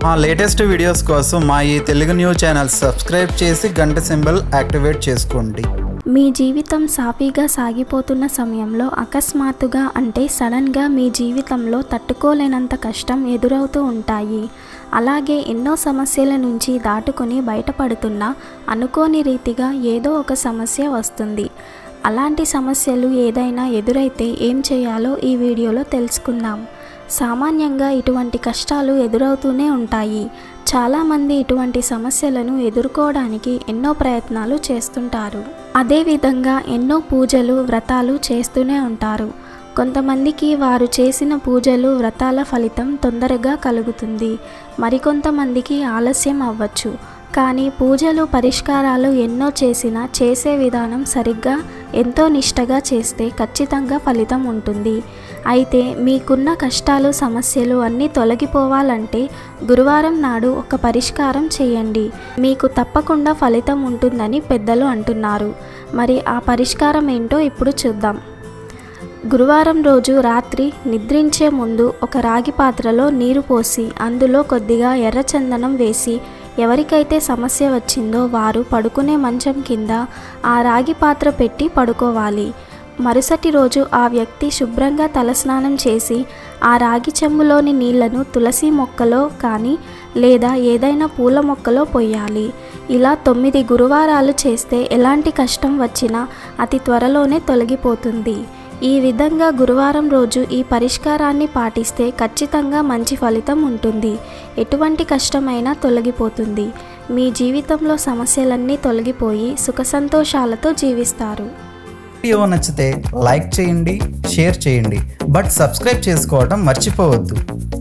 మా latest videos కోసం మా ఈ తెలుగు న్యూస్ ఛానల్ సబ్స్క్రైబ్ చేసి గంట సింబల్ యాక్టివేట్ చేసుకోండి మీ జీవితం సాఫీగా సాగిపోతున్న సమయంలో అకస్మాత్తుగా అంటే సడన్గా మీ జీవితంలో తట్టుకోలేనంత కష్టం ఎదురవుతూ ఉంటాయి అలాగే ఎన్నో సమస్యల నుంచి దాటుకొని బయటపడుతున్నా అనుకోని రీతిగా ఏదో ఒక సమస్య వస్తుంది అలాంటి సమస్యలు ఏదైనా ఎదురైతే ఏం చేయాలో ఈ వీడియోలో తెలుసుకుందాం సామాన్యంగా ఇటువంటి కష్టాలు ఎదురవుతూనే ఉంటాయి చాలామంది ఇటువంటి సమస్యలను ఎదుర్కోవడానికి ఎన్నో ప్రయత్నాలు చేస్తుంటారు అదేవిధంగా ఎన్నో పూజలు వ్రతాలు చేస్తూనే ఉంటారు కొంతమందికి వారు చేసిన పూజలు వ్రతాల ఫలితం తొందరగా కలుగుతుంది మరికొంతమందికి ఆలస్యం అవ్వచ్చు కానీ పూజలు పరిష్కారాలు ఎన్నో చేసినా చేసే విధానం సరిగ్గా ఎంతో నిష్టగా చేస్తే ఖచ్చితంగా ఫలితం ఉంటుంది అయితే మీకున్న కష్టాలు సమస్యలు అన్నీ తొలగిపోవాలంటే గురువారం నాడు ఒక పరిష్కారం చేయండి మీకు తప్పకుండా ఫలితం ఉంటుందని పెద్దలు అంటున్నారు మరి ఆ పరిష్కారం ఏంటో ఇప్పుడు చూద్దాం గురువారం రోజు రాత్రి నిద్రించే ముందు ఒక రాగి పాత్రలో నీరు పోసి అందులో కొద్దిగా ఎర్రచందనం వేసి ఎవరికైతే సమస్య వచ్చిందో వారు పడుకునే మంచం కింద ఆ రాగి పాత్ర పెట్టి పడుకోవాలి మరుసటి రోజు ఆ వ్యక్తి శుభ్రంగా తలస్నానం చేసి ఆ రాగి చెంబులోని నీళ్లను తులసి మొక్కలో కానీ లేదా ఏదైనా పూల మొక్కలో పొయ్యాలి ఇలా తొమ్మిది గురువారాలు చేస్తే ఎలాంటి కష్టం వచ్చినా అతి త్వరలోనే తొలగిపోతుంది ఈ విధంగా గురువారం రోజు ఈ పరిష్కారాన్ని పాటిస్తే ఖచ్చితంగా మంచి ఫలితం ఉంటుంది ఎటువంటి కష్టమైనా తొలగిపోతుంది మీ జీవితంలో సమస్యలన్నీ తొలగిపోయి సుఖ సంతోషాలతో జీవిస్తారు వీడియో నచ్చితే లైక్ చేయండి షేర్ చేయండి బట్ సబ్స్క్రైబ్ చేసుకోవడం మర్చిపోవద్దు